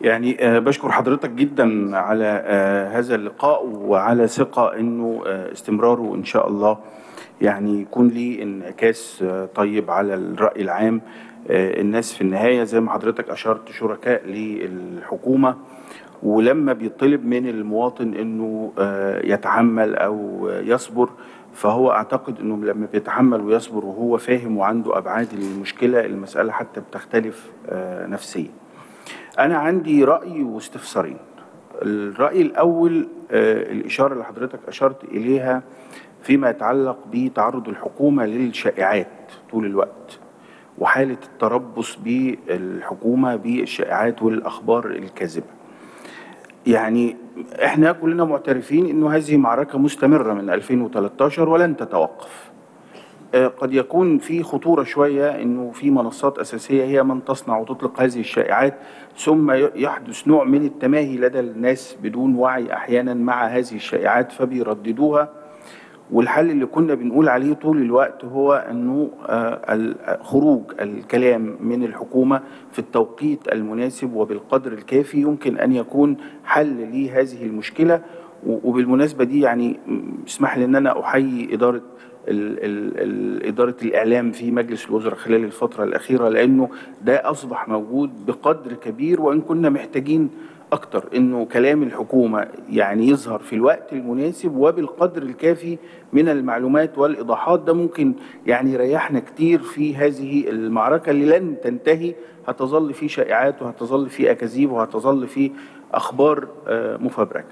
يعني آه، بشكر حضرتك جدا على آه، هذا اللقاء وعلى ثقة انه آه، استمراره ان شاء الله يعني يكون ليه انعكاس آه، طيب على الرأي العام آه، الناس في النهاية زي ما حضرتك أشرت شركاء للحكومة ولما بيطلب من المواطن انه آه، يتحمل او يصبر فهو اعتقد انه لما بيتحمل ويصبر وهو فاهم وعنده ابعاد المشكله المساله حتى بتختلف آه، نفسيا. انا عندي راي واستفسارين. الراي الاول آه، الاشاره اللي حضرتك اشرت اليها فيما يتعلق بتعرض الحكومه للشائعات طول الوقت وحاله التربص بالحكومه بالشائعات والاخبار الكاذبه. يعني احنا كلنا معترفين انه هذه معركه مستمره من 2013 ولن تتوقف. آه، قد يكون في خطوره شويه انه في منصات اساسيه هي من تصنع وتطلق هذه الشائعات ثم ي- يحدث نوع من التماهي لدى الناس بدون وعي احيانا مع هذه الشائعات فبيرددوها والحل اللي كنا بنقول عليه طول الوقت هو انه آه، ال- خروج الكلام من الحكومه في التوقيت المناسب وبالقدر الكافي يمكن ان يكون حل لهذه المشكله و- وبالمناسبه دي يعني م- اسمح لي ان انا احيي اداره ال ال ال إدارة الإعلام في مجلس الوزراء خلال الفترة الأخيرة لأنه ده أصبح موجود بقدر كبير وإن كنا محتاجين أكتر إنه كلام الحكومة يعني يظهر في الوقت المناسب وبالقدر الكافي من المعلومات والإيضاحات ده ممكن يعني يريحنا كتير في هذه المعركة اللي لن تنتهي هتظل في شائعات وهتظل في أكاذيب وهتظل في أخبار آه، مفبركة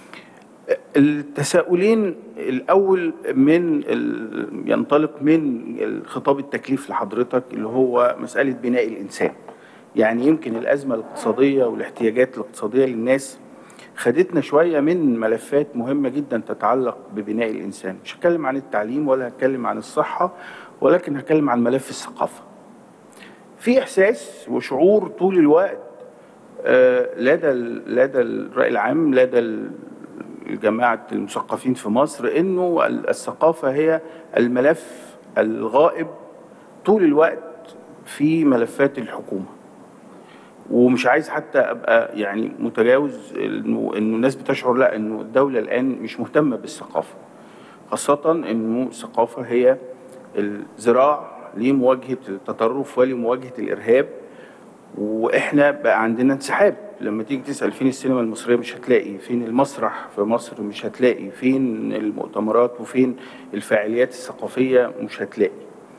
التساؤلين الاول من ال... ينطلق من الخطاب التكليف لحضرتك اللي هو مساله بناء الانسان يعني يمكن الازمه الاقتصاديه والاحتياجات الاقتصاديه للناس خدتنا شويه من ملفات مهمه جدا تتعلق ببناء الانسان مش هتكلم عن التعليم ولا هتكلم عن الصحه ولكن هتكلم عن ملف الثقافه في احساس وشعور طول الوقت آه، لدى ال- لدى الراي العام لدى ال- جماعه المثقفين في مصر انه ال- الثقافه هي الملف الغائب طول الوقت في ملفات الحكومه ومش عايز حتى ابقى يعني متجاوز انه انه الناس بتشعر لا انه الدوله الان مش مهتمه بالثقافه خاصه انه الثقافه هي الذراع لمواجهه التطرف ولمواجهه الارهاب واحنا بقى عندنا انسحاب لما تيجي تسال فين السينما المصريه مش هتلاقي فين المسرح في مصر مش هتلاقي فين المؤتمرات وفين الفعاليات الثقافيه مش هتلاقي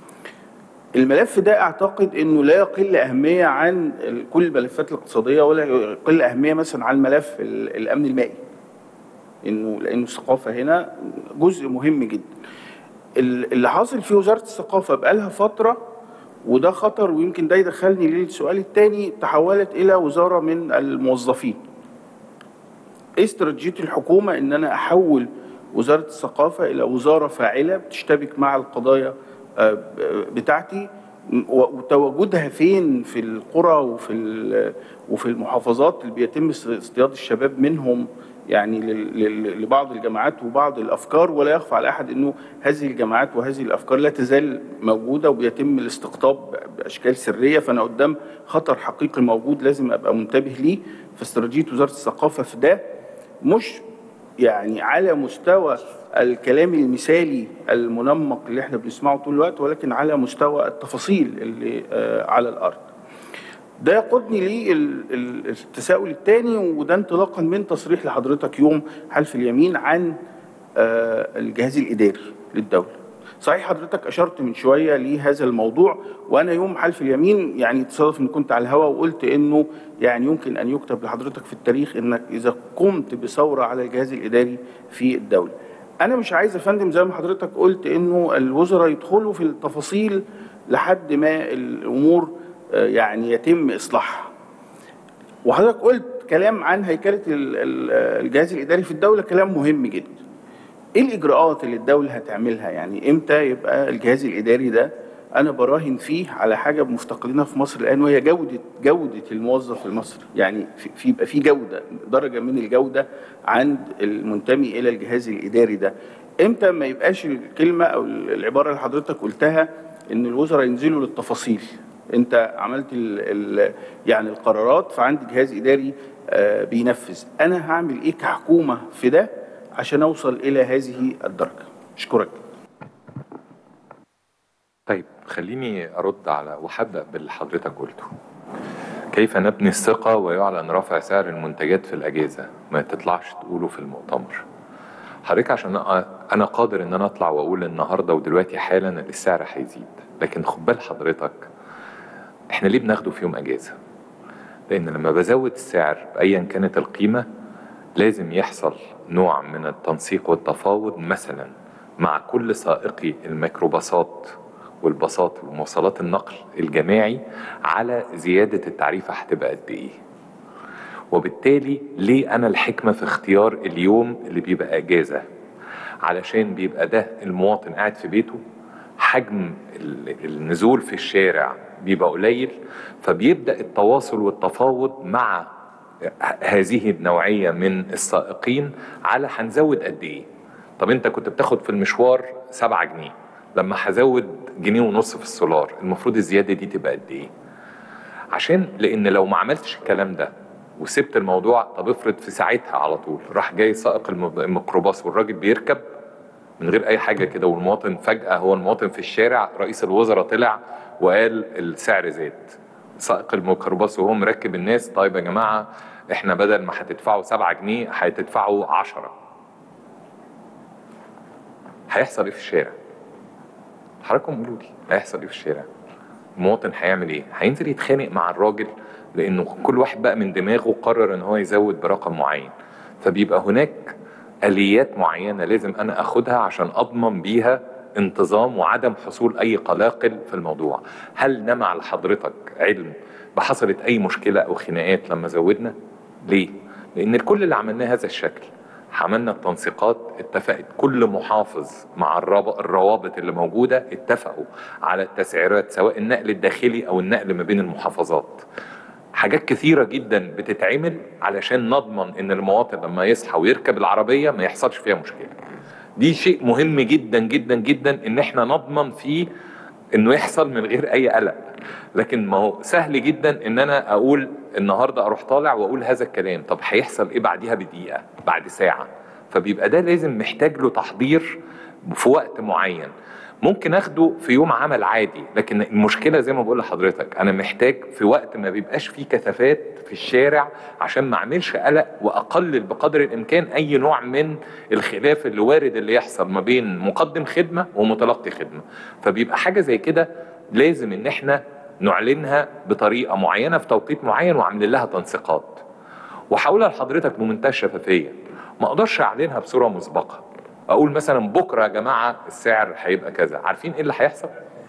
الملف ده اعتقد انه لا يقل اهميه عن ال- كل الملفات الاقتصاديه ولا يقل اهميه مثلا عن ملف ال- الامن المائي انه لانه الثقافه هنا جزء مهم جدا ال- اللي حاصل في وزاره الثقافه بقالها فتره وده خطر ويمكن ده يدخلني للسؤال الثاني تحولت الى وزاره من الموظفين ايه استراتيجيه الحكومه ان انا احول وزاره الثقافه الى وزاره فاعله بتشتبك مع القضايا آه، بتاعتي و- وتواجدها فين في القرى وفي ال- وفي المحافظات اللي بيتم اصطياد الشباب منهم يعني لل- لل- لبعض الجماعات وبعض الافكار ولا يخفى على احد انه هذه الجماعات وهذه الافكار لا تزال موجوده وبيتم الاستقطاب باشكال سريه فانا قدام خطر حقيقي موجود لازم ابقى منتبه ليه فاستراتيجيه وزاره الثقافه في ده مش يعني على مستوى الكلام المثالي المنمق اللي احنا بنسمعه طول الوقت ولكن على مستوى التفاصيل اللي آه، على الارض ده يقودني للتساؤل الثاني وده انطلاقا من تصريح لحضرتك يوم حلف اليمين عن آه، الجهاز الاداري للدوله صحيح حضرتك اشرت من شويه لهذا الموضوع وانا يوم حلف اليمين يعني تصادف ان كنت على الهواء وقلت انه يعني يمكن ان يكتب لحضرتك في التاريخ انك اذا قمت بثوره على الجهاز الاداري في الدوله انا مش عايز افندم زي ما حضرتك قلت انه الوزراء يدخلوا في التفاصيل لحد ما الامور آه، يعني يتم اصلاحها وحضرتك قلت كلام عن هيكله ال- ال- الجهاز الاداري في الدوله كلام مهم جدا ايه الاجراءات اللي الدوله هتعملها يعني امتى يبقى الجهاز الاداري ده انا براهن فيه على حاجه مفتقدينها في مصر الان وهي جوده جوده الموظف المصري يعني في في- يبقى في جوده درجه من الجوده عند المنتمي الى الجهاز الاداري ده امتى ما يبقاش الكلمه او العباره اللي حضرتك قلتها ان الوزراء ينزلوا للتفاصيل انت عملت ال ال يعني القرارات فعندي جهاز اداري آه، بينفذ انا هعمل ايه كحكومه في ده عشان اوصل الى هذه الدرجه اشكرك طيب خليني ارد على وهبدا باللي حضرتك قلته كيف نبني الثقه ويعلن رفع سعر المنتجات في الاجهزه ما تطلعش تقوله في المؤتمر حضرتك عشان أ- انا قادر ان انا اطلع واقول النهارده ودلوقتي حالا إن السعر هيزيد لكن خد بال حضرتك احنا ليه بناخده في يوم اجازه لان لما بزود السعر بايا كانت القيمه لازم يحصل نوع من التنسيق والتفاوض مثلا مع كل سائقي الميكروباصات والباصات ومواصلات النقل الجماعي على زياده التعريفه هتبقى قد ايه وبالتالي ليه انا الحكمه في اختيار اليوم اللي بيبقى اجازه علشان بيبقى ده المواطن قاعد في بيته حجم ال- النزول في الشارع بيبقى قليل فبيبدا التواصل والتفاوض مع ه- هذه النوعيه من السائقين على هنزود قد ايه طب انت كنت بتاخد في المشوار 7 جنيه لما هزود جنيه ونص في السولار المفروض الزياده دي تبقى قد ايه عشان لان لو ما عملتش الكلام ده وسبت الموضوع طب افرض في ساعتها على طول راح جاي سائق الم- الميكروباص والراجل بيركب من غير اي حاجه كده والمواطن فجاه هو المواطن في الشارع رئيس الوزراء طلع وقال السعر زاد سائق الميكروباص وهو مركب الناس طيب يا جماعه احنا بدل ما هتدفعوا 7 جنيه هتدفعوا 10 هيحصل ايه في الشارع؟ حضراتكم قولوا لي هيحصل ايه في الشارع؟ المواطن هيعمل ايه؟ هينزل يتخانق مع الراجل لانه كل واحد بقى من دماغه قرر ان هو يزود برقم معين فبيبقى هناك اليات معينه لازم انا اخدها عشان اضمن بيها انتظام وعدم حصول اي قلاقل في الموضوع هل نمع لحضرتك علم بحصلت اي مشكله او خناقات لما زودنا ليه لان الكل اللي عملناه هذا الشكل عملنا التنسيقات اتفقت كل محافظ مع الراب- الروابط اللي موجوده اتفقوا على التسعيرات سواء النقل الداخلي او النقل ما بين المحافظات حاجات كثيرة جدا بتتعمل علشان نضمن ان المواطن لما يصحى ويركب العربية ما يحصلش فيها مشكلة دي شيء مهم جدا جدا جدا ان احنا نضمن فيه انه يحصل من غير اي قلق لكن ما هو سهل جدا ان انا اقول النهارده اروح طالع واقول هذا الكلام طب هيحصل ايه بعديها بدقيقه بعد ساعه فبيبقى ده لازم محتاج له تحضير في وقت معين ممكن اخده في يوم عمل عادي لكن المشكله زي ما بقول لحضرتك انا محتاج في وقت ما بيبقاش فيه كثافات في الشارع عشان ما اعملش قلق واقلل بقدر الامكان اي نوع من الخلاف اللي وارد اللي يحصل ما بين مقدم خدمه ومتلقي خدمه فبيبقى حاجه زي كده لازم ان احنا نعلنها بطريقه معينه في توقيت معين وعاملين لها تنسيقات وهقولها لحضرتك بمنتهى الشفافيه ما اقدرش اعلنها بصوره مسبقه اقول مثلا بكره يا جماعه السعر هيبقى كذا عارفين ايه اللي هيحصل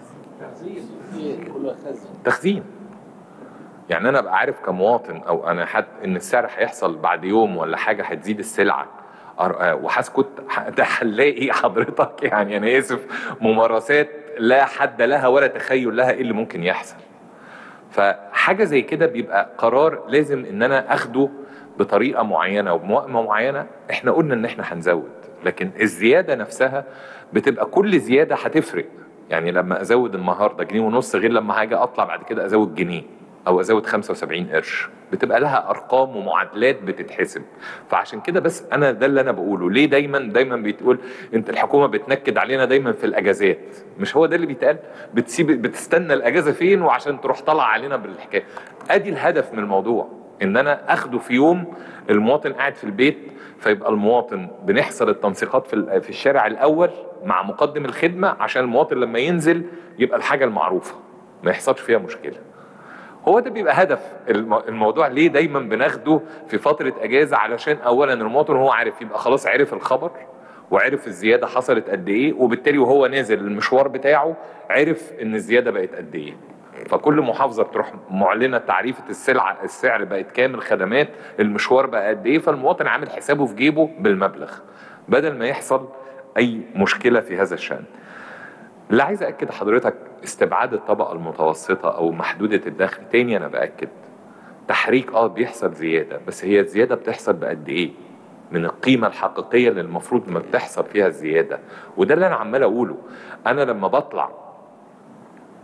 تخزين يعني انا ابقى عارف كمواطن او انا حد ان السعر هيحصل بعد يوم ولا حاجه هتزيد السلعه أر- آه، وهسكت ح- ده هنلاقي حضرتك يعني انا اسف ممارسات لا حد لها ولا تخيل لها ايه اللي ممكن يحصل فحاجه زي كده بيبقى قرار لازم ان انا اخده بطريقه معينه وبموائمه معينه احنا قلنا ان احنا هنزود لكن الزياده نفسها بتبقى كل زياده هتفرق يعني لما ازود النهارده جنيه ونص غير لما هاجي اطلع بعد كده ازود جنيه او ازود 75 قرش بتبقى لها ارقام ومعادلات بتتحسب فعشان كده بس انا ده اللي انا بقوله ليه دايما دايما بتقول انت الحكومه بتنكد علينا دايما في الاجازات مش هو ده اللي بيتقال بتسيب بتستنى الاجازه فين وعشان تروح طالع علينا بالحكايه ادي الهدف من الموضوع ان انا اخده في يوم المواطن قاعد في البيت فيبقى المواطن بنحصل التنسيقات في ال- في الشارع الاول مع مقدم الخدمه عشان المواطن لما ينزل يبقى الحاجه المعروفه ما يحصلش فيها مشكله هو ده بيبقى هدف الم- الموضوع ليه دايما بناخده في فترة اجازة علشان اولا المواطن هو عارف يبقى خلاص عرف الخبر وعرف الزيادة حصلت قد ايه وبالتالي وهو نازل المشوار بتاعه عرف ان الزيادة بقت قد ايه فكل محافظة بتروح معلنة تعريفة السلعة السعر بقت كام الخدمات المشوار بقى قد ايه فالمواطن عامل حسابه في جيبه بالمبلغ بدل ما يحصل اي مشكلة في هذا الشأن اللي عايز اكد حضرتك استبعاد الطبقه المتوسطه او محدوده الدخل تاني انا باكد تحريك اه بيحصل زياده بس هي الزياده بتحصل بقد ايه من القيمه الحقيقيه اللي المفروض ما بتحصل فيها الزياده وده اللي انا عمال اقوله انا لما بطلع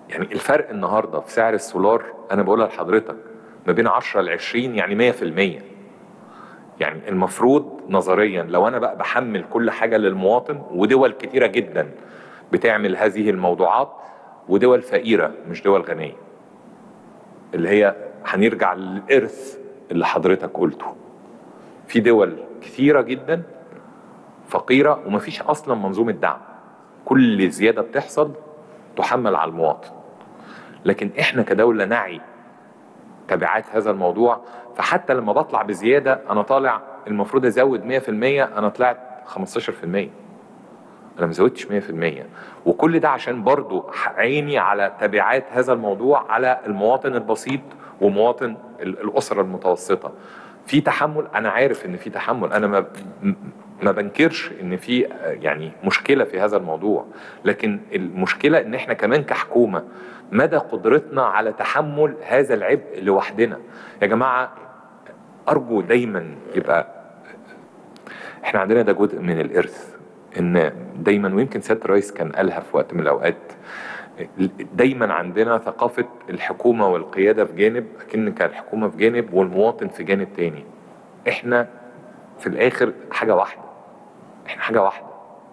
يعني الفرق النهارده في سعر السولار انا بقولها لحضرتك ما بين 10 ل 20 يعني 100% يعني المفروض نظريا لو انا بقى بحمل كل حاجه للمواطن ودول كتيره جدا بتعمل هذه الموضوعات ودول فقيره مش دول غنيه اللي هي هنرجع للارث اللي حضرتك قلته في دول كثيره جدا فقيره ومفيش اصلا منظومه دعم كل زياده بتحصل تحمل على المواطن لكن احنا كدوله نعي تبعات هذا الموضوع فحتى لما بطلع بزياده انا طالع المفروض ازود 100% انا طلعت 15% انا ما زودتش 100% وكل ده عشان برضو عيني على تبعات هذا الموضوع على المواطن البسيط ومواطن ال- الاسره المتوسطه في تحمل انا عارف ان في تحمل انا ما ما بنكرش ان في يعني مشكله في هذا الموضوع لكن المشكله ان احنا كمان كحكومه مدى قدرتنا على تحمل هذا العبء لوحدنا يا جماعه ارجو دايما يبقى احنا عندنا ده جزء من الارث ان دايما ويمكن سياده الرئيس كان قالها في وقت من الاوقات دايما عندنا ثقافه الحكومه والقياده في جانب اكن كان الحكومه في جانب والمواطن في جانب تاني احنا في الاخر حاجه واحده احنا حاجه واحده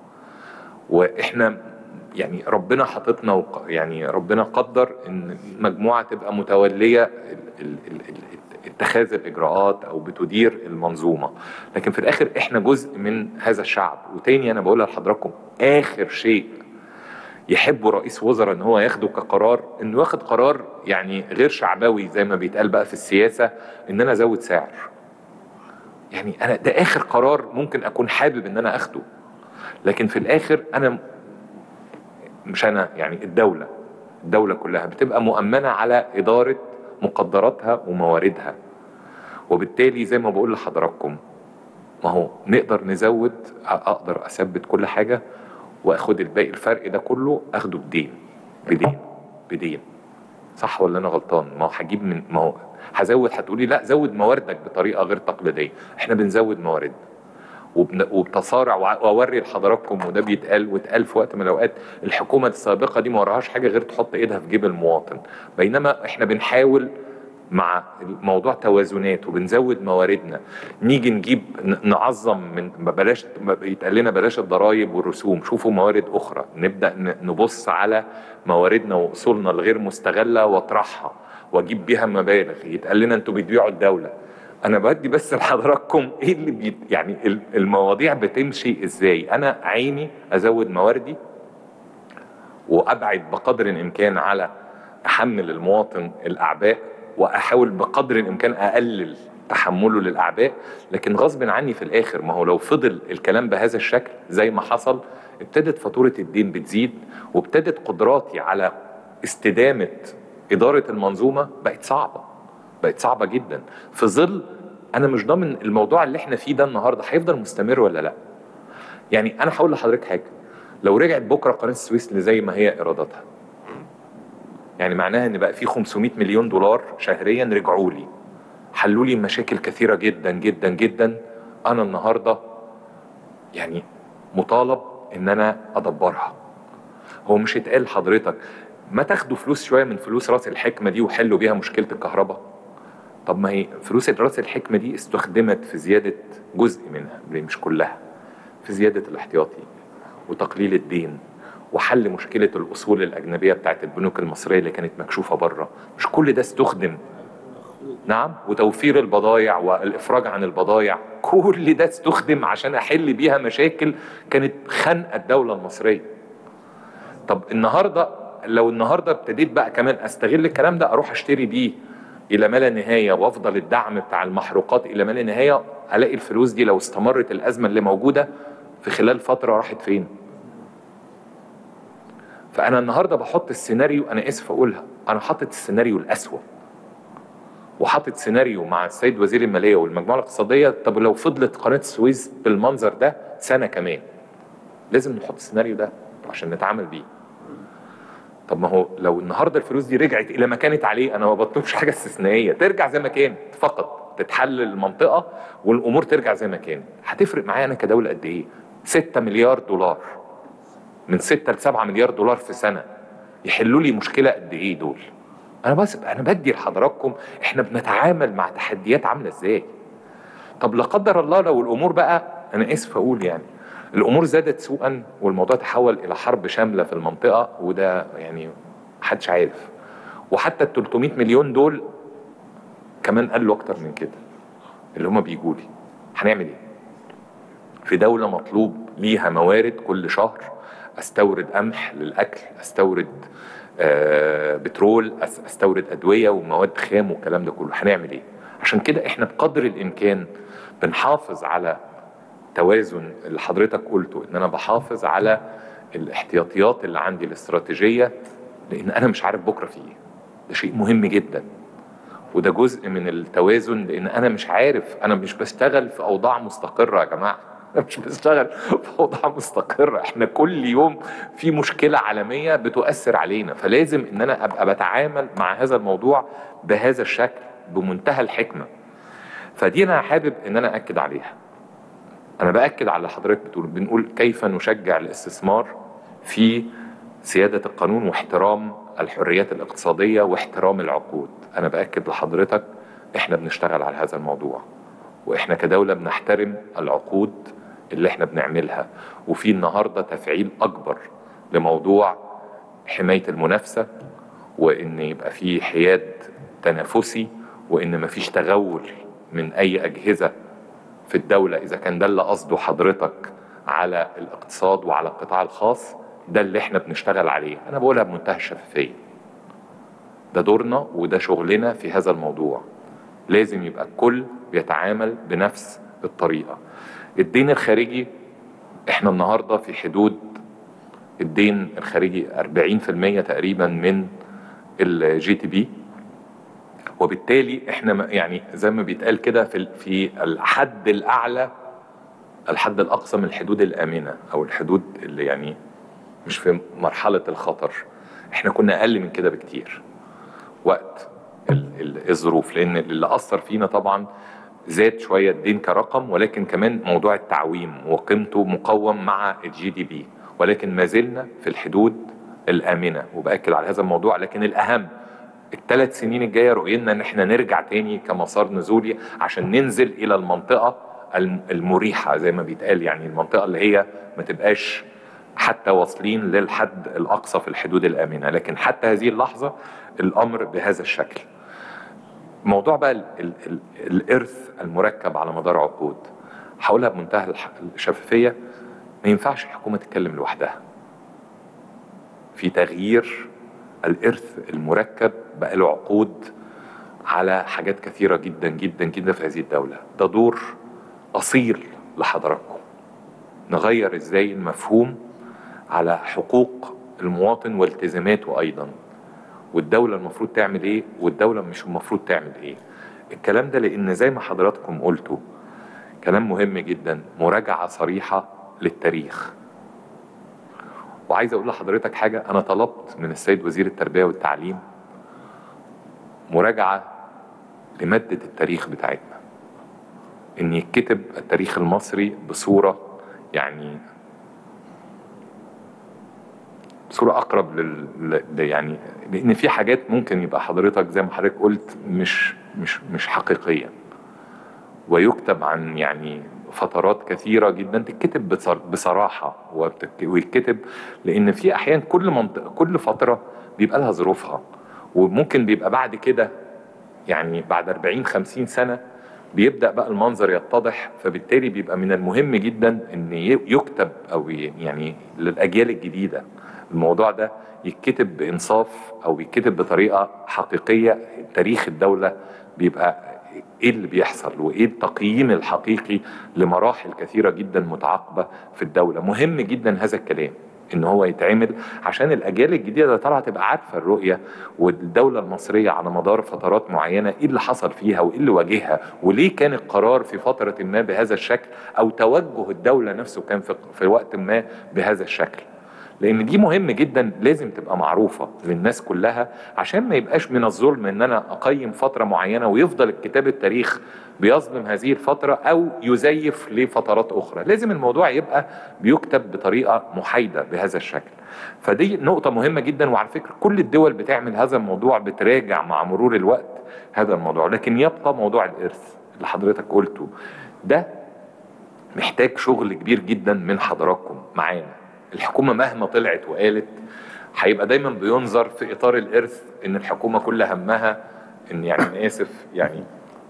واحنا يعني ربنا حاططنا وق- يعني ربنا قدر ان مجموعه تبقى متوليه ال- ال- ال- ال- اتخاذ الاجراءات او بتدير المنظومه لكن في الاخر احنا جزء من هذا الشعب وتاني انا بقولها لحضراتكم اخر شيء يحبه رئيس وزراء ان هو ياخده كقرار انه ياخد قرار يعني غير شعبوي زي ما بيتقال بقى في السياسه ان انا ازود سعر يعني انا ده اخر قرار ممكن اكون حابب ان انا اخده لكن في الاخر انا مش انا يعني الدوله الدوله كلها بتبقى مؤمنه على اداره مقدراتها ومواردها وبالتالي زي ما بقول لحضراتكم ما هو نقدر نزود اقدر اثبت كل حاجه واخد الباقي الفرق ده كله اخده بدين بدين بدين صح ولا انا غلطان ما هو هجيب من ما هو هزود هتقولي لا زود مواردك بطريقه غير تقليديه احنا بنزود مواردنا وبن- وبتصارع وع- واوري لحضراتكم وده بيتقال واتقال في وقت من الاوقات الحكومه السابقه دي ما وراهاش حاجه غير تحط ايدها في جيب المواطن بينما احنا بنحاول مع موضوع توازنات وبنزود مواردنا نيجي نجيب ن- نعظم من ما بلاش ما يتقال لنا بلاش الضرائب والرسوم شوفوا موارد اخرى نبدا ن- نبص على مواردنا واصولنا الغير مستغله واطرحها واجيب بيها مبالغ يتقال لنا انتوا بتبيعوا الدوله انا بدي بس لحضراتكم ايه اللي بي يعني ال- المواضيع بتمشي ازاي انا عيني ازود مواردي وابعد بقدر الامكان على احمل المواطن الاعباء واحاول بقدر الامكان اقلل تحمله للاعباء لكن غصب عني في الاخر ما هو لو فضل الكلام بهذا الشكل زي ما حصل ابتدت فاتوره الدين بتزيد وابتدت قدراتي على استدامه اداره المنظومه بقت صعبه بقت صعبه جدا في ظل انا مش ضامن الموضوع اللي احنا فيه ده النهارده هيفضل مستمر ولا لا يعني انا هقول لحضرتك حاجه لو رجعت بكره قناه السويس لزي ما هي ايراداتها يعني معناها ان بقى في 500 مليون دولار شهريا رجعوا لي حلوا لي مشاكل كثيره جدا جدا جدا انا النهارده يعني مطالب ان انا ادبرها هو مش اتقال لحضرتك ما تاخدوا فلوس شويه من فلوس راس الحكمه دي وحلوا بيها مشكله الكهرباء طب ما هي فلوس راس الحكمه دي استخدمت في زياده جزء منها مش كلها في زياده الاحتياطي وتقليل الدين وحل مشكله الاصول الاجنبيه بتاعت البنوك المصريه اللي كانت مكشوفه بره مش كل ده استخدم نعم وتوفير البضائع والافراج عن البضائع كل ده استخدم عشان احل بيها مشاكل كانت خانقه الدوله المصريه طب النهارده لو النهارده ابتديت بقى كمان استغل الكلام ده اروح اشتري بيه الى ما لا نهايه وافضل الدعم بتاع المحروقات الى ما لا نهايه الاقي الفلوس دي لو استمرت الازمه اللي موجوده في خلال فتره راحت فين؟ فانا النهارده بحط السيناريو انا اسف اقولها انا حاطط السيناريو الاسوأ وحاطط سيناريو مع السيد وزير الماليه والمجموعه الاقتصاديه طب لو فضلت قناه السويس بالمنظر ده سنه كمان لازم نحط السيناريو ده عشان نتعامل بيه طب ما هو لو النهارده الفلوس دي رجعت الى ما كانت عليه انا ما بطلبش حاجه استثنائيه ترجع زي ما كانت فقط تتحل المنطقه والامور ترجع زي ما كانت هتفرق معايا انا كدوله قد ايه 6 مليار دولار من 6 ل 7 مليار دولار في سنه يحلوا لي مشكله قد ايه دول انا بس انا بدي لحضراتكم احنا بنتعامل مع تحديات عامله ازاي طب لا قدر الله لو الامور بقى انا اسف اقول يعني الامور زادت سوءا والموضوع تحول الى حرب شامله في المنطقه وده يعني محدش عارف وحتى ال 300 مليون دول كمان قالوا اكتر من كده اللي هم بيجوا لي هنعمل ايه؟ في دولة مطلوب ليها موارد كل شهر استورد قمح للاكل استورد آه بترول أس- استورد ادويه ومواد خام والكلام ده كله هنعمل ايه عشان كده احنا بقدر الامكان بنحافظ على توازن اللي حضرتك قلته ان انا بحافظ على الاحتياطيات اللي عندي الاستراتيجيه لان انا مش عارف بكره في ايه ده شيء مهم جدا وده جزء من التوازن لان انا مش عارف انا مش بشتغل في اوضاع مستقره يا جماعه انا مش بشتغل في اوضاع مستقره احنا كل يوم في مشكله عالميه بتؤثر علينا فلازم ان انا ابقى بتعامل مع هذا الموضوع بهذا الشكل بمنتهى الحكمه فدي انا حابب ان انا اكد عليها انا باكد على اللي حضرتك بتقول بنقول كيف نشجع الاستثمار في سياده القانون واحترام الحريات الاقتصاديه واحترام العقود انا باكد لحضرتك احنا بنشتغل على هذا الموضوع واحنا كدوله بنحترم العقود اللي احنا بنعملها وفي النهارده تفعيل اكبر لموضوع حمايه المنافسه وان يبقى في حياد تنافسي وان مفيش تغول من اي اجهزه في الدولة إذا كان ده اللي قصده حضرتك على الاقتصاد وعلى القطاع الخاص ده اللي احنا بنشتغل عليه أنا بقولها بمنتهى الشفافية ده دورنا وده شغلنا في هذا الموضوع لازم يبقى الكل بيتعامل بنفس الطريقة الدين الخارجي احنا النهاردة في حدود الدين الخارجي 40% تقريبا من الجي تي بي وبالتالي احنا ما- يعني زي ما بيتقال كده في ال- في الحد الاعلى الحد الاقصى من الحدود الامنه او الحدود اللي يعني مش في مرحله الخطر احنا كنا اقل من كده بكتير وقت ال- ال- الظروف لان اللي اثر فينا طبعا زاد شويه الدين كرقم ولكن كمان موضوع التعويم وقيمته مقوم مع الجي دي بي ولكن ما زلنا في الحدود الامنه وباكد على هذا الموضوع لكن الاهم الثلاث سنين الجايه رؤيتنا ان احنا نرجع تاني كمسار نزولي عشان ننزل الى المنطقه الم- المريحه زي ما بيتقال يعني المنطقه اللي هي ما تبقاش حتى واصلين للحد الاقصى في الحدود الامنه لكن حتى هذه اللحظه الامر بهذا الشكل موضوع بقى ال ال ال الارث المركب على مدار عقود هقولها بمنتهى الح- الشفافيه ما ينفعش الحكومه تتكلم لوحدها في تغيير الارث المركب بقى له عقود على حاجات كثيره جدا جدا جدا في هذه الدوله ده دور اصيل لحضراتكم نغير ازاي المفهوم على حقوق المواطن والتزاماته ايضا والدولة المفروض تعمل ايه والدولة مش المفروض تعمل ايه الكلام ده لان زي ما حضراتكم قلتوا كلام مهم جدا مراجعة صريحة للتاريخ وعايز اقول لحضرتك حاجة انا طلبت من السيد وزير التربية والتعليم مراجعة لمادة التاريخ بتاعتنا ان يتكتب التاريخ المصري بصورة يعني بصورة أقرب لل ل- يعني لأن في حاجات ممكن يبقى حضرتك زي ما حضرتك قلت مش مش مش حقيقية ويكتب عن يعني فترات كثيرة جدا تتكتب بصر- بصراحة وبتك- ويتكتب لأن في أحيان كل منطقة كل فترة بيبقى لها ظروفها وممكن بيبقى بعد كده يعني بعد 40 50 سنة بيبدأ بقى المنظر يتضح فبالتالي بيبقى من المهم جدا ان ي- يكتب او ي- يعني للأجيال الجديدة الموضوع ده يتكتب بإنصاف او يتكتب بطريقة حقيقية تاريخ الدولة بيبقى ايه اللي بيحصل وايه التقييم الحقيقي لمراحل كثيرة جدا متعاقبة في الدولة مهم جدا هذا الكلام ان هو يتعمل عشان الاجيال الجديده اللي طالعه تبقى عارفه الرؤيه والدوله المصريه على مدار فترات معينه ايه اللي حصل فيها وايه اللي واجهها وليه كان القرار في فتره ما بهذا الشكل او توجه الدوله نفسه كان في, في وقت ما بهذا الشكل لان دي مهم جدا لازم تبقى معروفه للناس كلها عشان ما يبقاش من الظلم ان انا اقيم فتره معينه ويفضل الكتاب التاريخ بيظلم هذه الفتره او يزيف لفترات اخرى لازم الموضوع يبقى بيكتب بطريقه محايده بهذا الشكل فدي نقطه مهمه جدا وعلى فكره كل الدول بتعمل هذا الموضوع بتراجع مع مرور الوقت هذا الموضوع لكن يبقى موضوع الارث اللي حضرتك قلته ده محتاج شغل كبير جدا من حضراتكم معانا الحكومه مهما طلعت وقالت هيبقى دايما بينظر في اطار الارث ان الحكومه كل همها ان يعني انا اسف يعني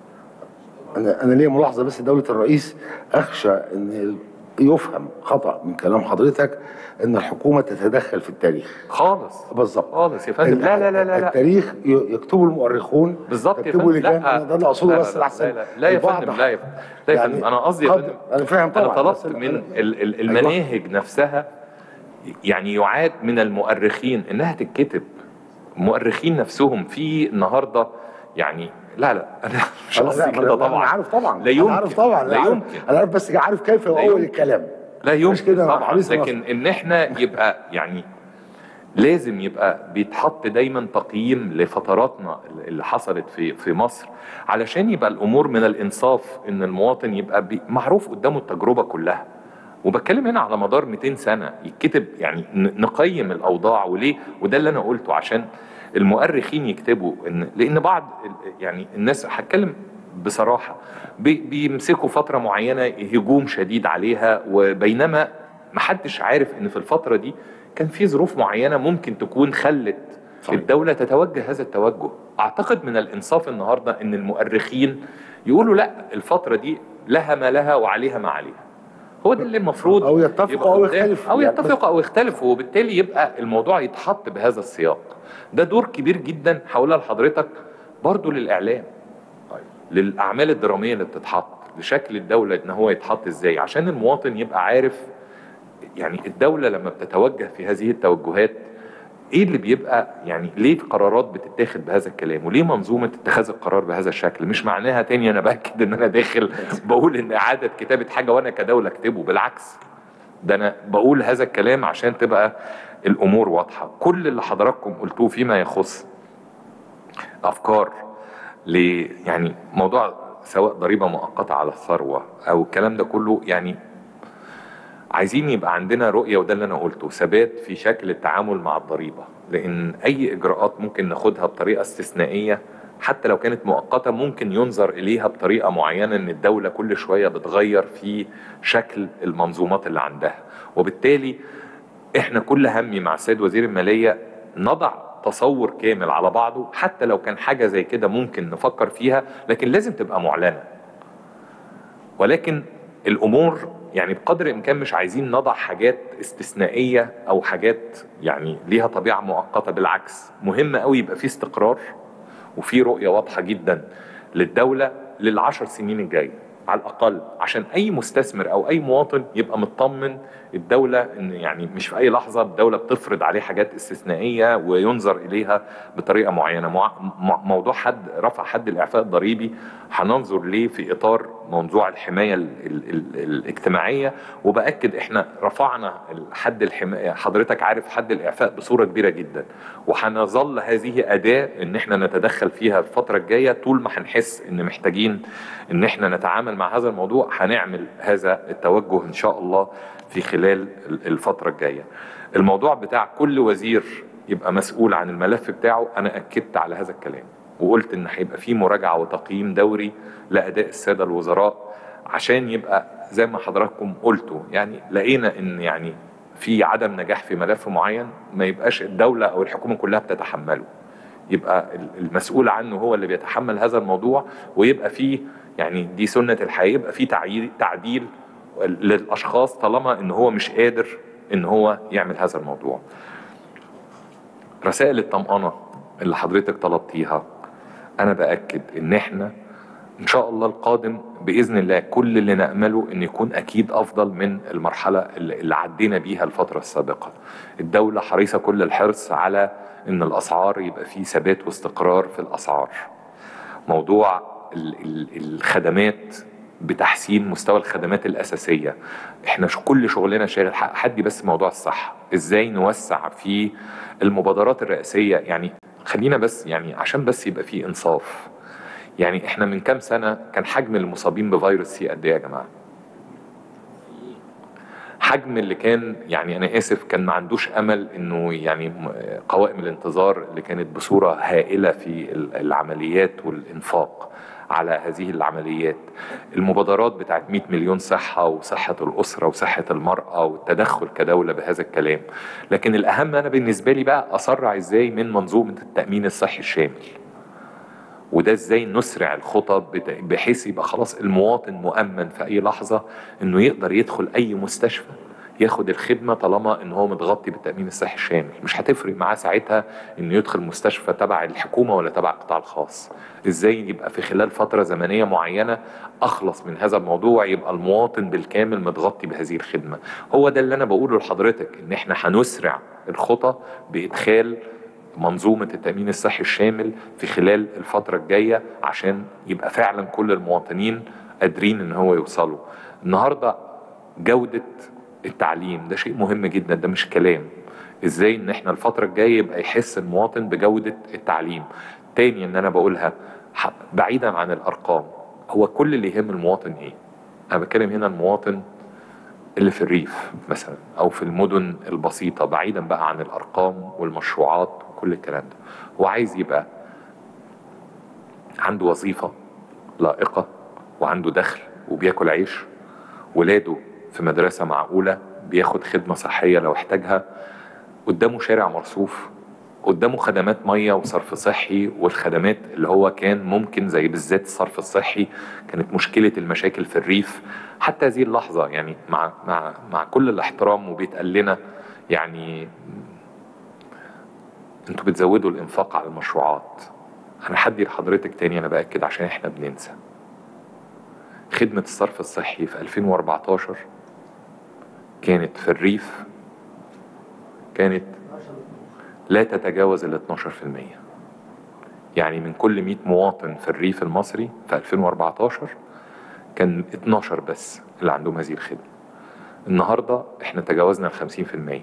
انا انا ليا ملاحظه بس دوله الرئيس اخشى ان يفهم خطا من كلام حضرتك ان الحكومه تتدخل في التاريخ خالص بالظبط خالص يا فندم لا لا لا لا, لا. التاريخ ي- يكتبه المؤرخون بالظبط يا يكتبوا فندم لجان أنا ده اللي اقصده لا بس لا احسن لا لا, لا يا البعض فندم لا يا فندم لا يا يعني فندم انا قصدي يا قد- فندم انا فاهم طبعا انا بس طلبت أنا- من أنا- ال- ال- أيوة. المناهج نفسها يعني يعاد من المؤرخين انها تتكتب المؤرخين نفسهم في النهارده يعني لا لا انا مش لا، قصدي لا، كده انا طبعا عارف طبعا لا يمكن انا عارف طبعا لا أنا عارف- يمكن انا عارف بس عارف كيف يؤول يمكن. الكلام لا مش يمكن كده طبعا حديث لكن ان احنا يبقى يعني لازم يبقى بيتحط دايما تقييم لفتراتنا اللي حصلت في في مصر علشان يبقى الامور من الانصاف ان المواطن يبقى بي- معروف قدامه التجربه كلها وبتكلم هنا على مدار 200 سنه يتكتب يعني ن- نقيم الاوضاع وليه وده اللي انا قلته عشان المؤرخين يكتبوا ان لان بعض ال- يعني الناس هتكلم بصراحه بي- بيمسكوا فتره معينه هجوم شديد عليها وبينما محدش عارف ان في الفتره دي كان في ظروف معينه ممكن تكون خلت صحيح. الدوله تتوجه هذا التوجه اعتقد من الانصاف النهارده ان المؤرخين يقولوا لا الفتره دي لها ما لها وعليها ما عليها هو ده اللي المفروض أو يتفقوا يبقى أو قدام- يختلفوا. او يعني يتفقوا او يختلفوا وبالتالي يبقى الموضوع يتحط بهذا السياق ده دور كبير جدا هقولها لحضرتك برضو للاعلام للاعمال الدراميه اللي بتتحط لشكل الدوله ان هو يتحط ازاي عشان المواطن يبقى عارف يعني الدوله لما بتتوجه في هذه التوجهات ايه اللي بيبقى يعني ليه قرارات بتتاخد بهذا الكلام وليه منظومه اتخاذ القرار بهذا الشكل مش معناها تاني انا باكد ان انا داخل بقول ان اعاده كتابه حاجه وانا كدوله اكتبه بالعكس ده انا بقول هذا الكلام عشان تبقى الامور واضحه كل اللي حضراتكم قلتوه فيما يخص افكار ل يعني موضوع سواء ضريبه مؤقته على الثروه او الكلام ده كله يعني عايزين يبقى عندنا رؤية وده اللي أنا قلته ثبات في شكل التعامل مع الضريبة لأن أي إجراءات ممكن ناخدها بطريقة استثنائية حتى لو كانت مؤقتة ممكن ينظر إليها بطريقة معينة إن الدولة كل شوية بتغير في شكل المنظومات اللي عندها وبالتالي إحنا كل همي مع السيد وزير المالية نضع تصور كامل على بعضه حتى لو كان حاجة زي كده ممكن نفكر فيها لكن لازم تبقى معلنة ولكن الامور يعني بقدر الامكان مش عايزين نضع حاجات استثنائيه او حاجات يعني ليها طبيعه مؤقته بالعكس مهم قوي يبقى في استقرار وفي رؤيه واضحه جدا للدوله للعشر سنين الجايه على الاقل عشان اي مستثمر او اي مواطن يبقى مطمن الدوله ان يعني مش في اي لحظه الدوله بتفرض عليه حاجات استثنائيه وينظر اليها بطريقه معينه مع مع- موضوع حد رفع حد الاعفاء الضريبي هننظر ليه في اطار موضوع الحمايه ال ال ال الاجتماعيه وباكد احنا رفعنا حد الحمايه حضرتك عارف حد الاعفاء بصوره كبيره جدا وهنظل هذه اداه ان احنا نتدخل فيها الفتره الجايه طول ما هنحس ان محتاجين ان احنا نتعامل مع هذا الموضوع هنعمل هذا التوجه ان شاء الله في خلال الفتره الجايه الموضوع بتاع كل وزير يبقى مسؤول عن الملف بتاعه انا اكدت على هذا الكلام وقلت ان هيبقى في مراجعه وتقييم دوري لاداء الساده الوزراء عشان يبقى زي ما حضراتكم قلتوا يعني لقينا ان يعني في عدم نجاح في ملف معين ما يبقاش الدوله او الحكومه كلها بتتحمله يبقى المسؤول عنه هو اللي بيتحمل هذا الموضوع ويبقى فيه يعني دي سنه الحياه يبقى فيه تعيير تعديل للاشخاص طالما ان هو مش قادر ان هو يعمل هذا الموضوع رسائل الطمأنة اللي حضرتك طلبتيها أنا بأكد إن إحنا إن شاء الله القادم بإذن الله كل اللي نأمله إن يكون أكيد أفضل من المرحلة اللي عدينا بيها الفترة السابقة الدولة حريصة كل الحرص على إن الأسعار يبقى فيه ثبات واستقرار في الأسعار موضوع ال- ال- الخدمات بتحسين مستوى الخدمات الاساسيه احنا ش- كل شغلنا شاغل ح- حدي بس موضوع الصحه ازاي نوسع في المبادرات الرئاسيه يعني خلينا بس يعني عشان بس يبقى في انصاف يعني احنا من كام سنه كان حجم المصابين بفيروس سي قد ايه يا جماعه حجم اللي كان يعني انا اسف كان ما عندوش امل انه يعني م- قوائم الانتظار اللي كانت بصوره هائله في ال- العمليات والانفاق على هذه العمليات المبادرات بتاعت 100 مليون صحة وصحة الأسرة وصحة المرأة والتدخل كدولة بهذا الكلام لكن الأهم أنا بالنسبة لي بقى أسرع إزاي من منظومة التأمين الصحي الشامل وده ازاي نسرع الخطى بت- بحيث يبقى خلاص المواطن مؤمن في اي لحظه انه يقدر يدخل اي مستشفى ياخد الخدمه طالما ان هو متغطي بالتامين الصحي الشامل مش هتفرق معاه ساعتها انه يدخل مستشفى تبع الحكومه ولا تبع القطاع الخاص ازاي يبقى في خلال فتره زمنيه معينه اخلص من هذا الموضوع يبقى المواطن بالكامل متغطي بهذه الخدمه هو ده اللي انا بقوله لحضرتك ان احنا هنسرع الخطى بادخال منظومة التأمين الصحي الشامل في خلال الفترة الجاية عشان يبقى فعلا كل المواطنين قادرين ان هو يوصلوا النهاردة جودة التعليم ده شيء مهم جدا ده مش كلام ازاي ان احنا الفترة الجاية يبقى يحس المواطن بجودة التعليم تاني ان انا بقولها ح- بعيدا عن الارقام هو كل اللي يهم المواطن ايه انا بتكلم هنا المواطن اللي في الريف مثلا او في المدن البسيطه بعيدا بقى عن الارقام والمشروعات وكل الكلام ده هو عايز يبقى عنده وظيفه لائقه وعنده دخل وبياكل عيش ولاده في مدرسه معقوله بياخد خدمه صحيه لو احتاجها قدامه شارع مرصوف قدامه خدمات ميه وصرف صحي والخدمات اللي هو كان ممكن زي بالذات الصرف الصحي كانت مشكله المشاكل في الريف حتى هذه اللحظه يعني مع مع مع كل الاحترام وبيتقال لنا يعني انتوا بتزودوا الانفاق على المشروعات انا حدي لحضرتك تاني انا باكد عشان احنا بننسى خدمه الصرف الصحي في 2014 كانت في الريف كانت لا تتجاوز ال 12% يعني من كل 100 مواطن في الريف المصري في 2014 كان 12 بس اللي عندهم هذه الخدمة النهاردة احنا تجاوزنا ال 50%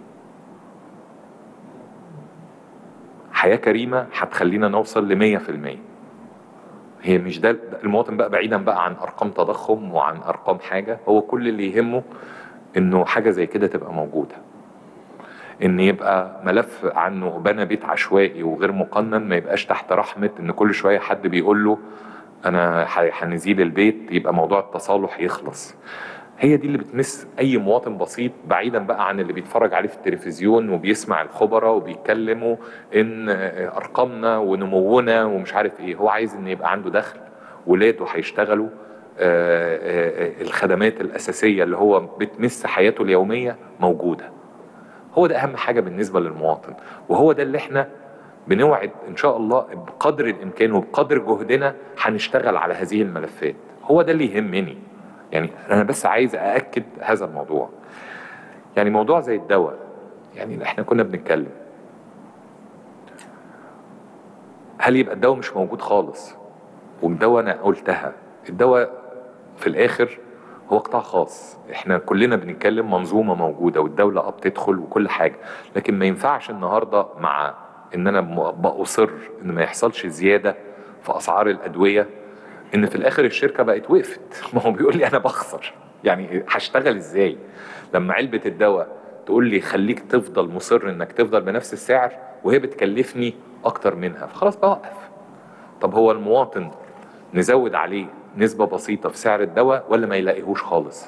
حياة كريمة هتخلينا نوصل ل 100% هي مش ده المواطن بقى بعيدا بقى عن ارقام تضخم وعن ارقام حاجة هو كل اللي يهمه انه حاجة زي كده تبقى موجودة ان يبقى ملف عنه بنى بيت عشوائي وغير مقنن ما يبقاش تحت رحمه ان كل شويه حد بيقول له انا ح- هنزيل البيت يبقى موضوع التصالح يخلص هي دي اللي بتمس اي مواطن بسيط بعيدا بقى عن اللي بيتفرج عليه في التلفزيون وبيسمع الخبراء وبيتكلموا ان ارقامنا ونمونا ومش عارف ايه هو عايز ان يبقى عنده دخل ولاده هيشتغلوا آه، آه، آه، الخدمات الاساسيه اللي هو بتمس حياته اليوميه موجوده هو ده اهم حاجه بالنسبه للمواطن وهو ده اللي احنا بنوعد ان شاء الله بقدر الامكان وبقدر جهدنا هنشتغل على هذه الملفات هو ده اللي يهمني يعني انا بس عايز ااكد هذا الموضوع يعني موضوع زي الدواء يعني احنا كنا بنتكلم هل يبقى الدواء مش موجود خالص والدواء انا قلتها الدواء في الاخر هو قطاع خاص احنا كلنا بنتكلم منظومه موجوده والدوله اه بتدخل وكل حاجه لكن ما ينفعش النهارده مع ان انا م- باصر ان ما يحصلش زياده في اسعار الادويه ان في الاخر الشركه بقت وقفت ما هو بيقول لي انا بخسر يعني هشتغل ازاي لما علبه الدواء تقول لي خليك تفضل مصر انك تفضل بنفس السعر وهي بتكلفني اكتر منها فخلاص بوقف طب هو المواطن نزود عليه نسبة بسيطة في سعر الدواء ولا ما يلاقيهوش خالص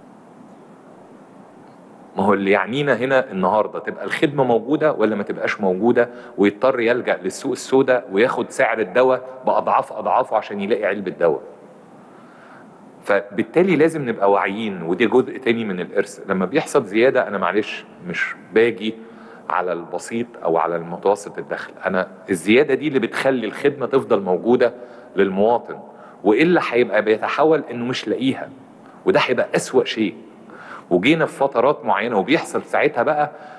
ما هو اللي يعنينا هنا النهاردة تبقى الخدمة موجودة ولا ما تبقاش موجودة ويضطر يلجأ للسوق السوداء وياخد سعر الدواء بأضعاف أضعافه عشان يلاقي علبة دواء فبالتالي لازم نبقى واعيين ودي جزء تاني من الإرث لما بيحصل زيادة أنا معلش مش باجي على البسيط أو على المتوسط الدخل أنا الزيادة دي اللي بتخلي الخدمة تفضل موجودة للمواطن وإلا هيبقى بيتحول إنه مش لاقيها وده هيبقى أسوأ شيء وجينا في فترات معينة وبيحصل ساعتها بقى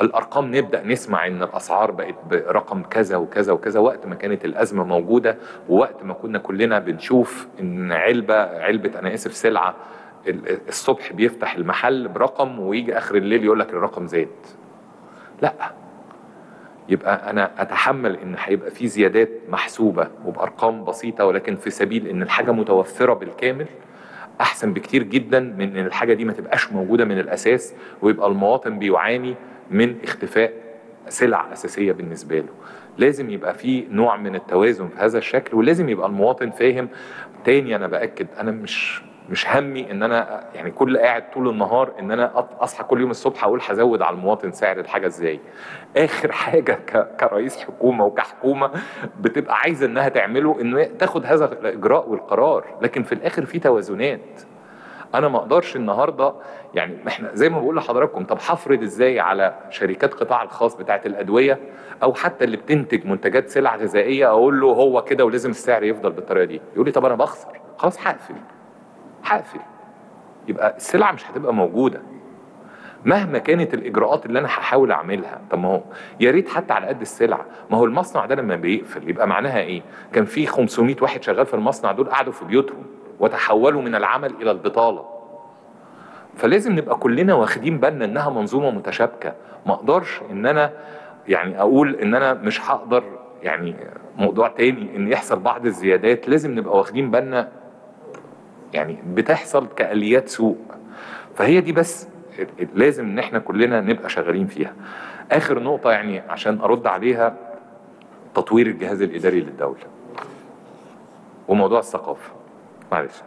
الارقام نبدا نسمع ان الاسعار بقت برقم كذا وكذا وكذا وقت ما كانت الازمه موجوده ووقت ما كنا كلنا بنشوف ان علبه علبه انا اسف سلعه ال- الصبح بيفتح المحل برقم ويجي اخر الليل يقول لك الرقم زاد لا يبقى انا اتحمل ان هيبقى في زيادات محسوبه وبارقام بسيطه ولكن في سبيل ان الحاجه متوفره بالكامل احسن بكتير جدا من ان الحاجه دي ما تبقاش موجوده من الاساس ويبقى المواطن بيعاني من اختفاء سلع اساسيه بالنسبه له لازم يبقى في نوع من التوازن في هذا الشكل ولازم يبقى المواطن فاهم تاني انا باكد انا مش مش همي ان انا يعني كل قاعد طول النهار ان انا أط- اصحى كل يوم الصبح اقول هزود على المواطن سعر الحاجه ازاي اخر حاجه ك- كرئيس حكومه وكحكومه بتبقى عايزه انها تعمله انه تاخد هذا الاجراء والقرار لكن في الاخر في توازنات انا ما اقدرش النهارده يعني احنا زي ما بقول لحضراتكم طب هفرض ازاي على شركات قطاع الخاص بتاعه الادويه او حتى اللي بتنتج منتجات سلع غذائيه اقول له هو كده ولازم السعر يفضل بالطريقه دي يقول لي طب انا بخسر خلاص هقفل هقفل يبقى السلعه مش هتبقى موجوده مهما كانت الاجراءات اللي انا هحاول اعملها طب ما هو يا ريت حتى على قد السلعه ما هو المصنع ده لما بيقفل يبقى معناها ايه كان في 500 واحد شغال في المصنع دول قعدوا في بيوتهم وتحولوا من العمل الى البطاله فلازم نبقى كلنا واخدين بالنا انها منظومه متشابكه ما اقدرش ان انا يعني اقول ان انا مش هقدر يعني موضوع تاني ان يحصل بعض الزيادات لازم نبقى واخدين بالنا يعني بتحصل كاليات سوق فهي دي بس لازم ان احنا كلنا نبقى شغالين فيها اخر نقطه يعني عشان ارد عليها تطوير الجهاز الاداري للدوله وموضوع الثقافه معلش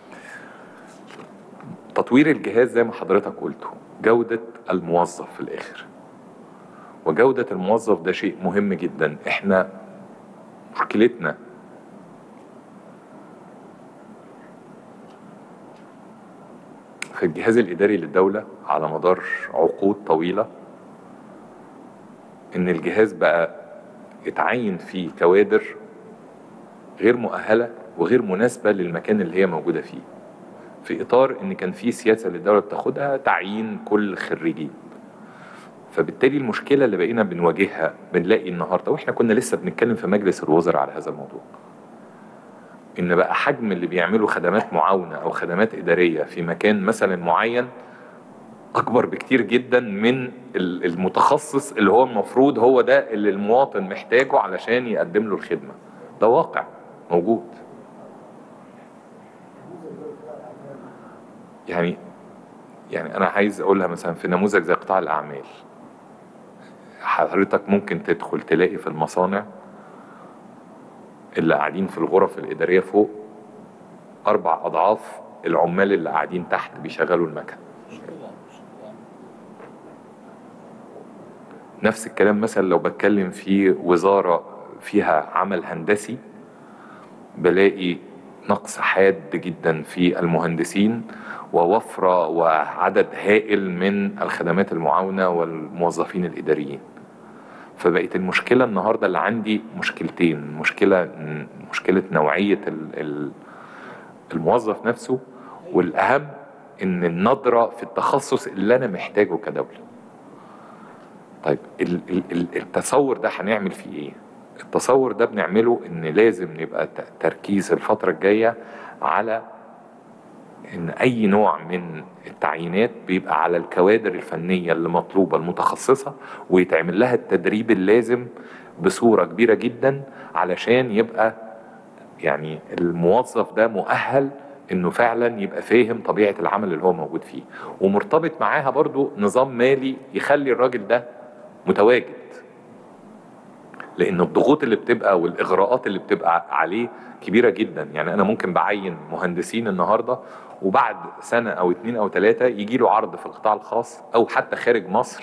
تطوير الجهاز زي ما حضرتك قلته جودة الموظف في الآخر وجودة الموظف ده شيء مهم جدا احنا مشكلتنا في الجهاز الإداري للدولة على مدار عقود طويلة إن الجهاز بقى اتعين فيه كوادر غير مؤهلة وغير مناسبة للمكان اللي هي موجودة فيه في اطار ان كان في سياسه للدوله بتاخدها تعيين كل خريجين فبالتالي المشكله اللي بقينا بنواجهها بنلاقي النهارده واحنا كنا لسه بنتكلم في مجلس الوزراء على هذا الموضوع ان بقى حجم اللي بيعملوا خدمات معاونه او خدمات اداريه في مكان مثلا معين اكبر بكتير جدا من ال- المتخصص اللي هو المفروض هو ده اللي المواطن محتاجه علشان يقدم له الخدمه ده واقع موجود يعني يعني انا عايز اقولها مثلا في نموذج زي قطاع الاعمال حضرتك ممكن تدخل تلاقي في المصانع اللي قاعدين في الغرف الاداريه فوق اربع اضعاف العمال اللي قاعدين تحت بيشغلوا المكن نفس الكلام مثلا لو بتكلم في وزاره فيها عمل هندسي بلاقي نقص حاد جدا في المهندسين ووفرة وعدد هائل من الخدمات المعاونة والموظفين الإداريين فبقت المشكلة النهاردة اللي عندي مشكلتين مشكلة مشكلة نوعية ال- ال- الموظف نفسه والأهم إن النظرة في التخصص اللي أنا محتاجه كدولة طيب ال- ال- ال- التصور ده هنعمل فيه إيه؟ التصور ده بنعمله إن لازم يبقى ت- تركيز الفترة الجاية على ان اي نوع من التعيينات بيبقى على الكوادر الفنيه اللي مطلوبه المتخصصه ويتعمل لها التدريب اللازم بصوره كبيره جدا علشان يبقى يعني الموظف ده مؤهل انه فعلا يبقى فاهم طبيعه العمل اللي هو موجود فيه ومرتبط معاها برضو نظام مالي يخلي الراجل ده متواجد لان الضغوط اللي بتبقى والاغراءات اللي بتبقى عليه كبيره جدا يعني انا ممكن بعين مهندسين النهارده وبعد سنه او اتنين او تلاته يجي له عرض في القطاع الخاص او حتى خارج مصر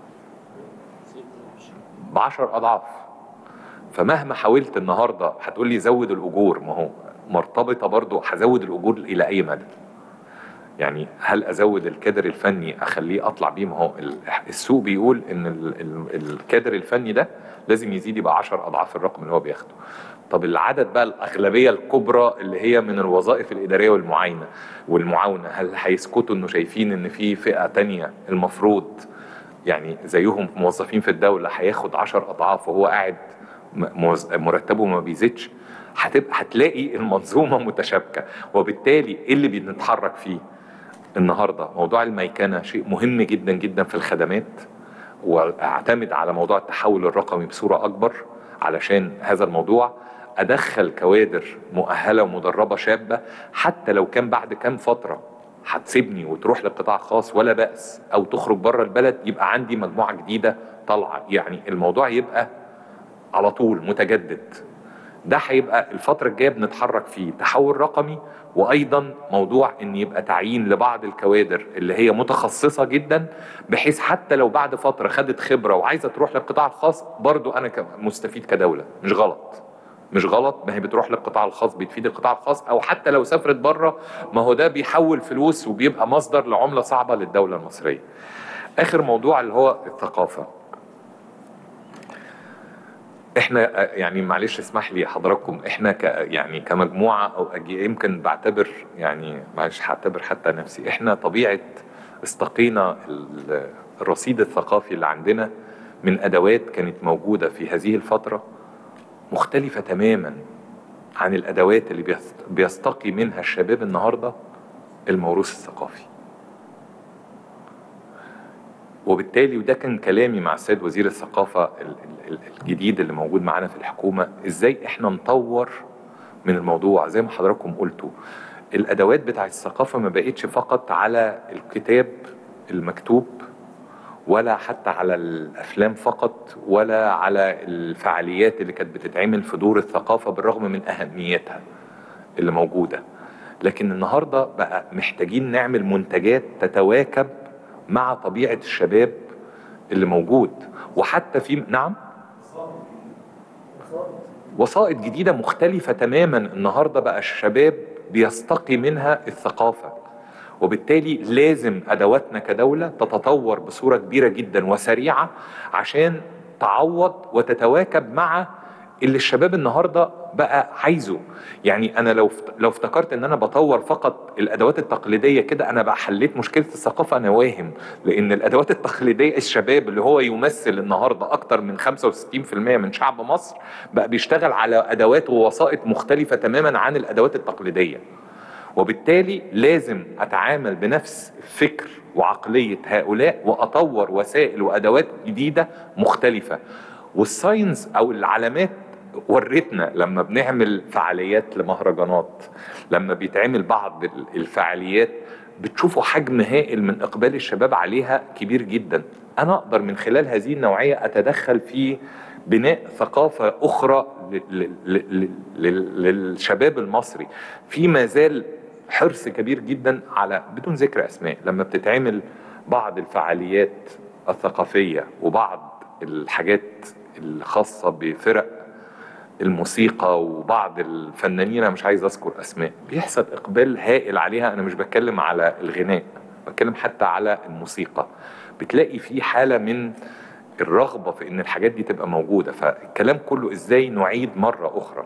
بعشر اضعاف فمهما حاولت النهارده هتقول لي زود الاجور ما هو مرتبطه برضو هزود الاجور الى اي مدى يعني هل ازود الكادر الفني اخليه اطلع بيه ما هو ال- السوق بيقول ان ال- ال- الكادر الفني ده لازم يزيد يبقى 10 اضعاف الرقم اللي هو بياخده طب العدد بقى الاغلبيه الكبرى اللي هي من الوظائف الاداريه والمعاينه والمعاونه هل هيسكتوا انه شايفين ان في فئه تانية المفروض يعني زيهم موظفين في الدوله هياخد 10 اضعاف وهو قاعد م- موز- مرتبه ما بيزيدش هتبقى هتلاقي المنظومه متشابكه وبالتالي ايه اللي بنتحرك فيه النهارده موضوع الميكنه شيء مهم جدا جدا في الخدمات واعتمد على موضوع التحول الرقمي بصوره اكبر علشان هذا الموضوع ادخل كوادر مؤهله ومدربه شابه حتى لو كان بعد كام فتره هتسيبني وتروح للقطاع الخاص ولا بأس او تخرج بره البلد يبقى عندي مجموعه جديده طالعه يعني الموضوع يبقى على طول متجدد ده هيبقى الفترة الجاية بنتحرك فيه تحول رقمي وأيضا موضوع أن يبقى تعيين لبعض الكوادر اللي هي متخصصة جدا بحيث حتى لو بعد فترة خدت خبرة وعايزة تروح للقطاع الخاص برضو أنا ك- مستفيد كدولة مش غلط مش غلط ما هي بتروح للقطاع الخاص بتفيد القطاع الخاص او حتى لو سافرت بره ما هو ده بيحول فلوس وبيبقى مصدر لعمله صعبه للدوله المصريه. اخر موضوع اللي هو الثقافه. احنا آه، يعني معلش اسمح لي حضراتكم احنا ك يعني كمجموعه او أجي- يمكن بعتبر يعني معلش هعتبر حتى نفسي احنا طبيعه استقينا ال- الرصيد الثقافي اللي عندنا من ادوات كانت موجوده في هذه الفتره مختلفه تماما عن الادوات اللي بيست- بيستقي منها الشباب النهارده الموروث الثقافي وبالتالي وده كان كلامي مع السيد وزير الثقافة ال- ال- الجديد اللي موجود معانا في الحكومة ازاي احنا نطور من الموضوع زي ما حضراتكم قلتوا الادوات بتاعت الثقافة ما بقتش فقط على الكتاب المكتوب ولا حتى على الافلام فقط ولا على الفعاليات اللي كانت بتتعمل في دور الثقافة بالرغم من اهميتها اللي موجودة لكن النهاردة بقى محتاجين نعمل منتجات تتواكب مع طبيعة الشباب اللي موجود وحتى في نعم وسائط جديدة مختلفة تماما النهاردة بقى الشباب بيستقي منها الثقافة وبالتالي لازم أدواتنا كدولة تتطور بصورة كبيرة جدا وسريعة عشان تعوض وتتواكب مع اللي الشباب النهارده بقى عايزه يعني انا لو فت- لو افتكرت ان انا بطور فقط الادوات التقليديه كده انا بقى حليت مشكله الثقافه انا واهم لان الادوات التقليديه الشباب اللي هو يمثل النهارده اكتر من 65% من شعب مصر بقى بيشتغل على ادوات ووسائط مختلفه تماما عن الادوات التقليديه وبالتالي لازم اتعامل بنفس فكر وعقليه هؤلاء واطور وسائل وادوات جديده مختلفه والساينس او العلامات ورتنا لما بنعمل فعاليات لمهرجانات لما بيتعمل بعض ال- الفعاليات بتشوفوا حجم هائل من اقبال الشباب عليها كبير جدا انا اقدر من خلال هذه النوعيه اتدخل في بناء ثقافه اخرى ل- ل- ل- ل- للشباب المصري في ما زال حرص كبير جدا على بدون ذكر اسماء لما بتتعمل بعض الفعاليات الثقافيه وبعض الحاجات الخاصه بفرق الموسيقى وبعض الفنانين انا مش عايز اذكر اسماء بيحصل اقبال هائل عليها انا مش بتكلم على الغناء بتكلم حتى على الموسيقى بتلاقي في حاله من الرغبه في ان الحاجات دي تبقى موجوده فالكلام كله ازاي نعيد مره اخرى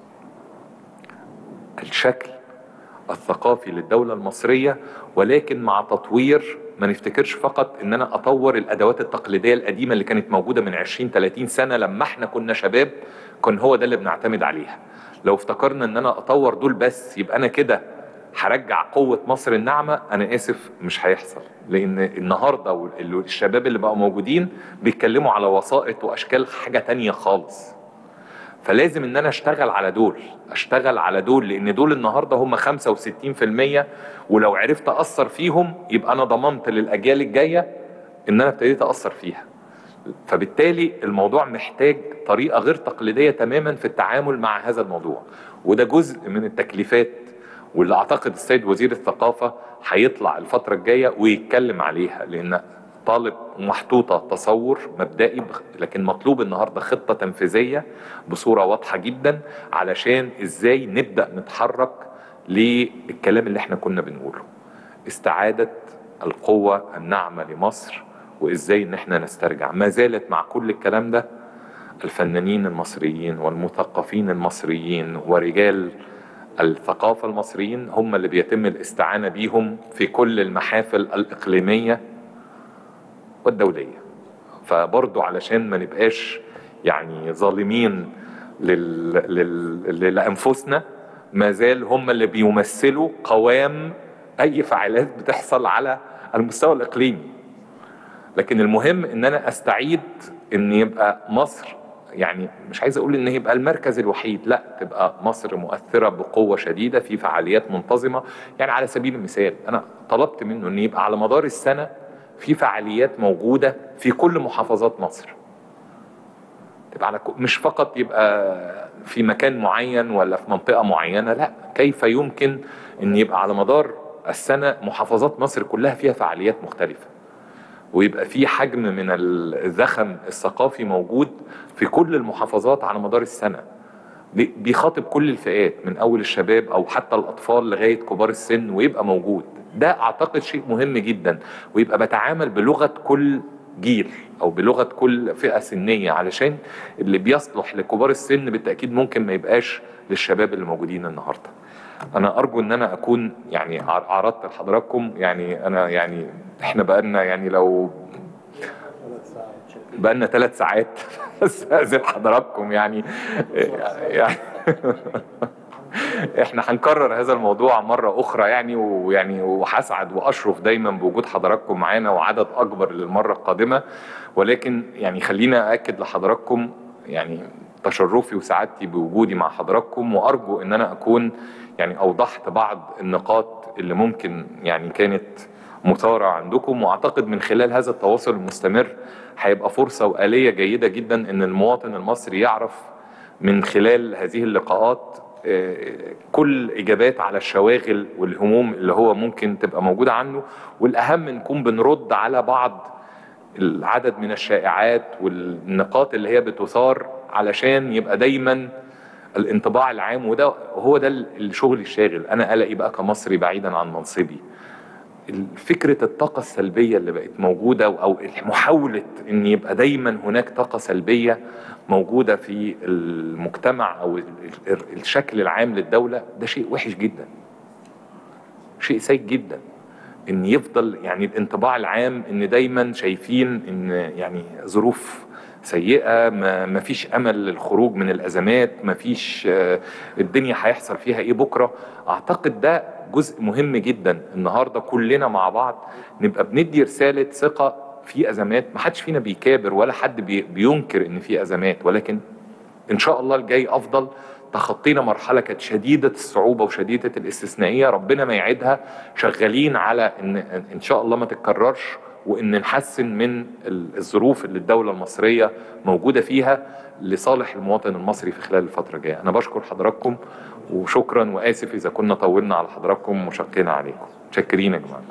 الشكل الثقافي للدولة المصرية ولكن مع تطوير ما نفتكرش فقط ان انا اطور الادوات التقليدية القديمة اللي كانت موجودة من 20 30 سنة لما احنا كنا شباب كان هو ده اللي بنعتمد عليها لو افتكرنا ان انا اطور دول بس يبقى انا كده هرجع قوة مصر الناعمة انا اسف مش هيحصل لان النهاردة وال- الشباب اللي بقوا موجودين بيتكلموا على وسائط واشكال حاجة تانية خالص فلازم ان انا اشتغل على دول اشتغل على دول لان دول النهارده هم 65% ولو عرفت اثر فيهم يبقى انا ضمنت للاجيال الجايه ان انا ابتديت اثر فيها فبالتالي الموضوع محتاج طريقه غير تقليديه تماما في التعامل مع هذا الموضوع وده جزء من التكليفات واللي اعتقد السيد وزير الثقافه هيطلع الفتره الجايه ويتكلم عليها لان طالب محطوطة تصور مبدئي بخ- لكن مطلوب النهاردة خطة تنفيذية بصورة واضحة جدا علشان ازاي نبدأ نتحرك للكلام اللي احنا كنا بنقوله استعادة القوة الناعمة لمصر وازاي ان احنا نسترجع ما زالت مع كل الكلام ده الفنانين المصريين والمثقفين المصريين ورجال الثقافة المصريين هم اللي بيتم الاستعانة بيهم في كل المحافل الإقليمية والدولية فبرضو علشان ما نبقاش يعني ظالمين لل... لل... لانفسنا ما زال هم اللي بيمثلوا قوام اي فعاليات بتحصل على المستوى الاقليمي لكن المهم ان انا استعيد ان يبقى مصر يعني مش عايز اقول ان يبقى المركز الوحيد لا تبقى مصر مؤثره بقوه شديده في فعاليات منتظمه يعني على سبيل المثال انا طلبت منه ان يبقى على مدار السنه في فعاليات موجوده في كل محافظات مصر تبقى على ك- مش فقط يبقى في مكان معين ولا في منطقه معينه لا كيف يمكن ان يبقى على مدار السنه محافظات مصر كلها فيها فعاليات مختلفه ويبقى في حجم من الزخم الثقافي موجود في كل المحافظات على مدار السنه بي- بيخاطب كل الفئات من اول الشباب او حتى الاطفال لغايه كبار السن ويبقى موجود ده اعتقد شيء مهم جدا ويبقى بتعامل بلغه كل جيل او بلغه كل فئه سنيه علشان اللي بيصلح لكبار السن بالتاكيد ممكن ما يبقاش للشباب اللي موجودين النهارده انا ارجو ان انا اكون يعني عر- عرضت لحضراتكم يعني انا يعني احنا بقالنا يعني لو بقالنا ثلاث ساعات استاذن حضراتكم يعني يعني احنا هنكرر هذا الموضوع مرة أخرى يعني ويعني وهسعد وأشرف دايما بوجود حضراتكم معانا وعدد أكبر للمرة القادمة ولكن يعني خلينا أأكد لحضراتكم يعني تشرفي وسعادتي بوجودي مع حضراتكم وأرجو إن أنا أكون يعني أوضحت بعض النقاط اللي ممكن يعني كانت مثارة عندكم وأعتقد من خلال هذا التواصل المستمر هيبقى فرصة وآلية جيدة جدا إن المواطن المصري يعرف من خلال هذه اللقاءات آه، كل اجابات على الشواغل والهموم اللي هو ممكن تبقى موجوده عنه والاهم نكون بنرد على بعض العدد من الشائعات والنقاط اللي هي بتثار علشان يبقى دايما الانطباع العام وده هو ده الشغل الشاغل انا قلقي بقى كمصري بعيدا عن منصبي فكرة الطاقة السلبية اللي بقت موجودة أو محاولة إن يبقى دايما هناك طاقة سلبية موجودة في المجتمع أو ال- ال- الشكل العام للدولة ده شيء وحش جدا شيء سيء جدا إن يفضل يعني الانطباع العام إن دايما شايفين إن يعني ظروف سيئة ما ما فيش أمل للخروج من الأزمات ما فيش آه، الدنيا هيحصل فيها إيه بكرة أعتقد ده جزء مهم جدا النهاردة كلنا مع بعض نبقى بندي رسالة ثقة في أزمات ما حدش فينا بيكابر ولا حد بي- بينكر إن في أزمات ولكن إن شاء الله الجاي أفضل تخطينا مرحلة كانت شديدة الصعوبة وشديدة الاستثنائية ربنا ما يعيدها شغالين على إن إن شاء الله ما تتكررش وإن نحسن من ال- الظروف اللي الدولة المصرية موجودة فيها لصالح المواطن المصري في خلال الفترة الجاية أنا بشكر حضراتكم وشكرا وآسف إذا كنا طولنا على حضراتكم وشقينا عليكم متشكرين يا جماعة